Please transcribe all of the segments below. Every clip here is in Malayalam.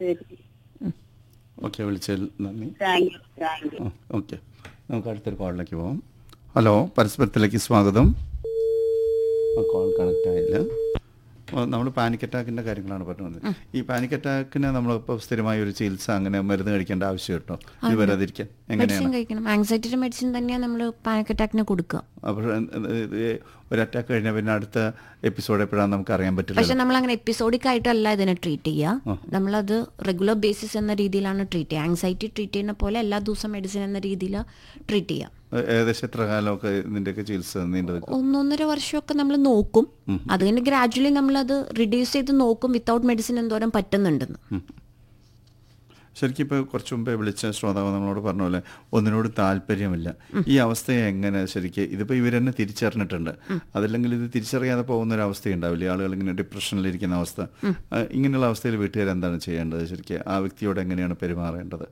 ശരി ഓക്കെ വിളിച്ചതിൽ നന്ദി thank you thank you okay നമുക്ക് അടുത്തൊരു കോളിലേക്ക് പോകാം ഹലോ പരസ്പരത്തിലേക്ക് സ്വാഗതം കോൾ കണക്റ്റ് ആയില്ല നമ്മൾ പാനിക് അറ്റാക്കിൻ്റെ കാര്യങ്ങളാണ് പറഞ്ഞു വന്നത് ഈ പാനിക് അറ്റാക്കിന് നമ്മളിപ്പോൾ സ്ഥിരമായ ഒരു ചികിത്സ അങ്ങനെ മരുന്ന് കഴിക്കേണ്ട ആവശ്യം കേട്ടോ ഇത് വരാതിരിക്കാൻ മെഡിസിൻ എങ്ങനെയാണ് കഴിക്കണം ആങ്സൈറ്റിയുടെ മെഡിസിൻ തന്നെയാണ് നമ്മൾ പാനിക് അറ്റാക്കിന് കൊടുക്കുക അപ്പോൾ ഒരു അറ്റാക്ക് കഴിഞ്ഞാൽ പിന്നെ അടുത്ത എപ്പിസോഡ് എപ്പോഴാണ് നമുക്ക് അറിയാൻ പറ്റില്ല പക്ഷെ നമ്മൾ അങ്ങനെ എപ്പിസോഡിക് ആയിട്ടല്ല ഇതിനെ ട്രീറ്റ് ചെയ്യുക നമ്മളത് റെഗുലർ ബേസിസ് എന്ന രീതിയിലാണ് ട്രീറ്റ് ചെയ്യുക ആങ്സൈറ്റി ട്രീറ്റ് ചെയ്യുന്ന പോലെ എല്ലാ ദിവസവും മെഡിസിൻ എന്ന രീതിയിൽ ട്രീറ്റ് ചെയ്യുക ഏകദേശം എത്ര കാലമൊക്കെ ഇതിൻ്റെയൊക്കെ ചികിത്സ നീണ്ടു നിൽക്കും ഒന്നൊന്നര വർഷമൊക്കെ നമ്മൾ നോക്കും അത് കഴിഞ്ഞ് ഗ്രാജുവലി നമ്മളത് റിഡ്യൂസ് ചെയ്ത് നോക്കും വിത്തൗട്ട് മെഡിസിൻ എന്തോരം പറ്റുന്നുണ്ടെന്ന് ശരിക്കും ഇപ്പോൾ കുറച്ച് മുമ്പേ വിളിച്ച ശ്രോതാവ് നമ്മളോട് പറഞ്ഞ പോലെ ഒന്നിനോട് താല്പര്യമില്ല ഈ അവസ്ഥയെ എങ്ങനെ ശരിക്കും ഇതിപ്പോൾ ഇവർ തന്നെ തിരിച്ചറിഞ്ഞിട്ടുണ്ട് അതല്ലെങ്കിൽ ഇത് തിരിച്ചറിയാതെ പോകുന്ന ഒരു അവസ്ഥ ഉണ്ടാവില്ലേ ആളുകൾ ഇങ്ങനെ ഡിപ്രഷനിലിരിക്കുന്ന അവസ്ഥ ആ, ഇങ്ങനെയുള്ള അവസ്ഥയിൽ വീട്ടുകാർ എന്താണ് ചെയ്യേണ്ടത് ശരിക്കും ആ വ്യക്തിയോട് എങ്ങനെയാണ് പെരുമാറേണ്ടത്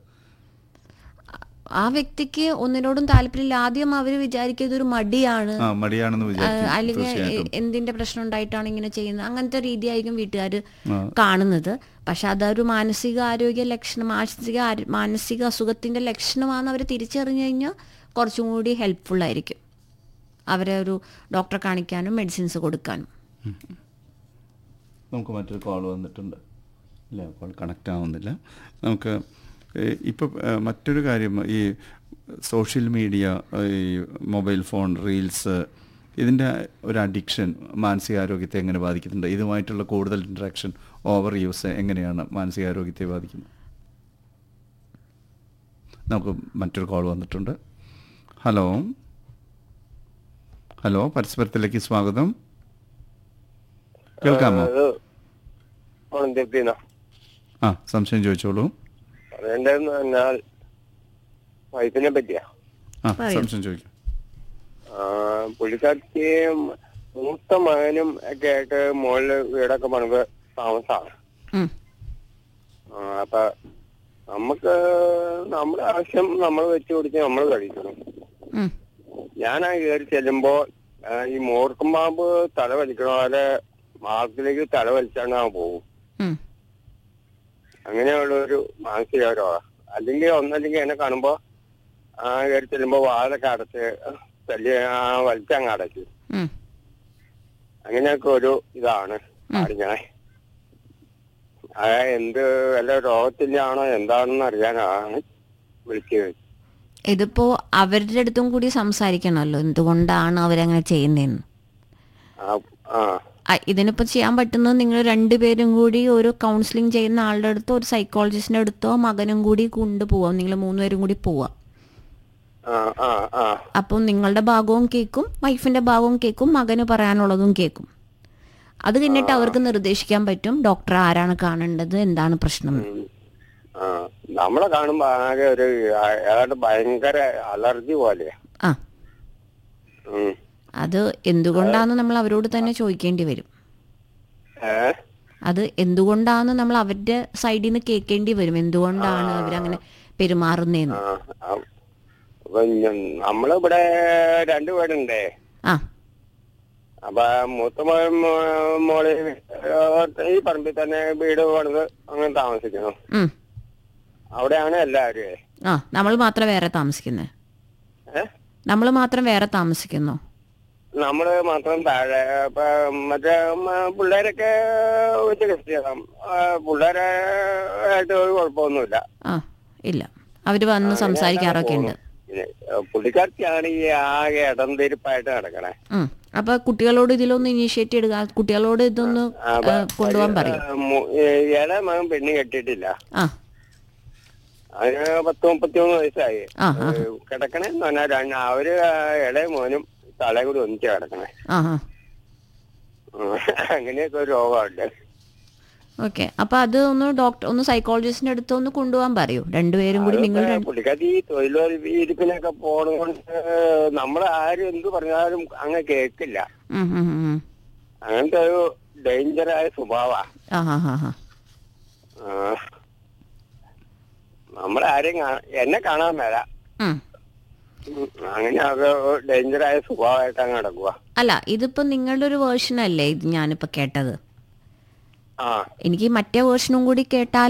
ആ വ്യക്തിക്ക് ഒന്നിനോടും താല്പര്യമില്ല ആദ്യം അവർ വിചാരിക്കുക ഇതൊരു മടിയാണ് ആ മടിയാണെന്ന് വിചാരിക്കും അല്ലെങ്കിൽ തീർച്ചയായിട്ടും എന്തിന്റെ പ്രശ്നം ഉണ്ടായിട്ടാണ് ഇങ്ങനെ ചെയ്യുന്നത് അങ്ങനത്തെ രീതിയായിരിക്കും വീട്ടുകാർ കാണുന്നത് പക്ഷെ അതൊരു മാനസിക ആരോഗ്യ ലക്ഷണം മാനസിക ആരോ- മാനസിക അസുഖത്തിന്റെ ലക്ഷണമാണെന്ന് അവർ തിരിച്ചറിഞ്ഞു കഴിഞ്ഞാൽ കുറച്ചും കൂടി ഹെൽപ്ഫുൾ ആയിരിക്കും അവരെ ഒരു ഡോക്ടറെ കാണിക്കാനും മെഡിസിൻസ് കൊടുക്കാനും നമുക്ക് മറ്റൊരു കോൾ വന്നിട്ടുണ്ട് ഇല്ല കോൾ കണക്റ്റ് ആവുന്നില്ല നമുക്ക് ഇപ്പോൾ മറ്റൊരു കാര്യം ഈ സോഷ്യൽ മീഡിയ ഈ മൊബൈൽ ഫോൺ റീൽസ് ഇതിൻ്റെ ഒരു അഡിക്ഷൻ മാനസികാരോഗ്യത്തെ എങ്ങനെ ബാധിക്കുന്നുണ്ട് ഇതുമായിട്ടുള്ള കൂടുതൽ ഇൻട്രാക്ഷൻ ഓവർ യൂസ് എങ്ങനെയാണ് മാനസികാരോഗ്യത്തെ ബാധിക്കുന്നത് നമുക്ക് മറ്റൊരു കോൾ വന്നിട്ടുണ്ട് ഹലോ ഹലോ പരസ്പരത്തിലേക്ക് സ്വാഗതം കേൾക്കാമോ അത് മണന്തിരുത്തിന്ന ആ സംശയം ചോദിച്ചോളൂ അതെന്താന്ന് പറഞ്ഞാൽ വൈഫിനെ പറ്റിയാ ആ സംശയം ചോദിക്കും ആ, പുള്ളിക്കാരിക്ക് മൂത്ത മകനും ഒക്കെ ആയിട്ട് മുകളില് വീടൊക്കെ പണിത് താമസമാണ് ഉം. ആ, അപ്പൊ നമുക്ക് നമ്മുടെ ആവശ്യം നമ്മൾ വെച്ച് പിടിച്ച് നമ്മൾ കഴിക്കണം ഉം. ഞാൻ ആ കയറി ചെല്ലുമ്പോ ആ, ഈ മൂർക്കം പാമ്പ് തല വലിക്കണ പോലെ മാർക്കിലേക്ക് തല വലിച്ചാണ്ട് ആ പോകും ഉം. അങ്ങനെയുള്ള ഒരു മാനസിക രോഗം അല്ലെങ്കിൽ ഒന്നല്ലെങ്കിൽ എന്നെ കാണുമ്പോ ആ കയറി ചെല്ലുമ്പോ വാതൊക്കെ അടച്ച് തല്ലി ആ വലിച്ചങ്ങ് അടച്ചു ഉം. അങ്ങനെയൊക്കെ ഒരു ഇതാണ് ആടിങ്ങനെ ആ എന്ത് വല്ല രോഗത്തിന്റെ ആണോ എന്താണെന്ന് അറിയാനാണ് വിളിച്ചത് ഇതിപ്പോ അവരുടെ അടുത്തും കൂടി സംസാരിക്കണമല്ലോ എന്തുകൊണ്ടാണ് അവരങ്ങനെ ചെയ്യുന്നതെന്ന് ആ ആ ആ, ഇതിനിപ്പോ ചെയ്യാൻ പറ്റുന്നത് നിങ്ങൾ രണ്ടുപേരും കൂടി ഒരു കൗൺസിലിംഗ് ചെയ്യുന്ന ആളുടെ അടുത്തോ ഒരു സൈക്കോളജിസ്റ്റിന്റെ അടുത്തോ മകനും കൂടി കൊണ്ടുപോവാം നിങ്ങൾ മൂന്നുപേരും കൂടി പോവാം ആ ആ ആ അപ്പോൾ നിങ്ങളുടെ ഭാഗവും കേൾക്കും വൈഫിന്റെ ഭാഗവും കേൾക്കും മകന് പറയാനുള്ളതും കേൾക്കും അത് കഴിഞ്ഞിട്ട് അവർക്ക് നിർദ്ദേശിക്കാൻ പറ്റും ഡോക്ടർ ആരാണ് കാണേണ്ടത് എന്താണ് പ്രശ്നം എന്ന്. ഉം. ആ നമ്മളെ കാണുമ്പോ ആകെ ഒരു ആ- ഏതാണ്ട് ഭയങ്കര അലർജി പോലെയാ ആ ഉം. അത് എന്തുകൊണ്ടാന്ന് നമ്മൾ അവരോട് തന്നെ ചോദിക്കേണ്ടി വരും ഏ അത് എന്തുകൊണ്ടാന്ന് നമ്മൾ അവരുടെ സൈഡിൽ നിന്ന് കേൾക്കേണ്ടി വരും എന്തുകൊണ്ടാണ് അവരങ്ങനെ പെരുമാറുന്നതെന്ന് ആ, ആ. അപ്പൊ ഞ- നമ്മളിവിടെ രണ്ടുപേരുണ്ടേ ആ അപ്പൊ മൂത്ത മകൻ മോ- മോള് ഈ പറമ്പിൽ തന്നെ വീട് പണിത് അങ്ങനെ താമസിക്കുന്നു ഉം. അവിടെയാണ് എല്ലാവരും ആ നമ്മൾ മാത്രം വേറെ താമസിക്കുന്നത് ഏ നമ്മൾ മാത്രം വേറെ താമസിക്കുന്നു നമ്മള് മാത്രം താഴെ ഇപ്പൊ മറ്റേ മ- പിള്ളേരൊക്കെ വെച്ച് കൃഷിയാക്കാം പിള്ളേരെ ആയിട്ട് ഒരു കുഴപ്പമൊന്നുമില്ല ആ ഇല്ല അവര് വന്ന് സംസാരിക്കാറൊക്കെ ഉണ്ട് പിന്നെ, ഏ, പുള്ളിക്കാർക്കാണ് ഈ ആകെ ഇടംതിരിപ്പായിട്ട് നടക്കണേ ഉം. അപ്പൊ കുട്ടികളോട് ഇതിലൊന്ന് ഇനീഷ്യേറ്റ് എടുക്കുക കുട്ടികളോട് ഇതൊന്ന് അപ്പൊ ഏ, കൊണ്ടുപോകാൻ പറയും ഏ, മു- ഏ, ഇളയ മകൻ പെണ്ണ് കെട്ടിയിട്ടില്ല ആ അതിന് പത്ത് മുപ്പത്തിമൂന്ന് വയസ്സായി ആ, ആ. ഏ, കിടക്കണേന്ന് പറഞ്ഞാൽ രണ്ട് അവര് ആ ഇളയ മോനും തലയും കൂടി ഒന്നിച്ച് കിടക്കണേ ആ ആ ഉം. അങ്ങനെയൊക്കെ ഒരു രോഗമുണ്ട് ഓക്കെ അപ്പൊ അത് ഒന്ന് ഡോക്ടർ ഒന്ന് സൈക്കോളജിസ്റ്റിന്റെ അടുത്ത് ഒന്ന് കൊണ്ടുപോകാൻ പറയൂ രണ്ടുപേരും കൂടി നിങ്ങൾ അതൊക്കെ പുള്ളിക്കാരി ഈ തൊഴിലുറപ്പിനൊക്കെ പോണതുകൊണ്ട് നമ്മൾ ആരും എന്ത് പറഞ്ഞാലും അങ്ങ് കേൾക്കില്ല ഉം, ഉം, ഉം. അങ്ങനത്തെ ഒരു ഡേഞ്ചറായ സ്വഭാവ ആ ഹാ ഹാ ഹാ നമ്മളാരെയും കാ- എന്നെ കാണാൻ മേല ഉം. ഉം. അങ്ങനെ അത് ഡേഞ്ചറായ സ്വഭാവമായിട്ട് അങ്ങ് നടക്കുക അല്ല ഇതിപ്പോ നിങ്ങളുടെ ഒരു വേർഷൻ അല്ലേ ഇത് ഞാനിപ്പോ കേട്ടത് ആ എനിക്ക് മറ്റേ വേർഷനും കൂടി കേട്ടാൽ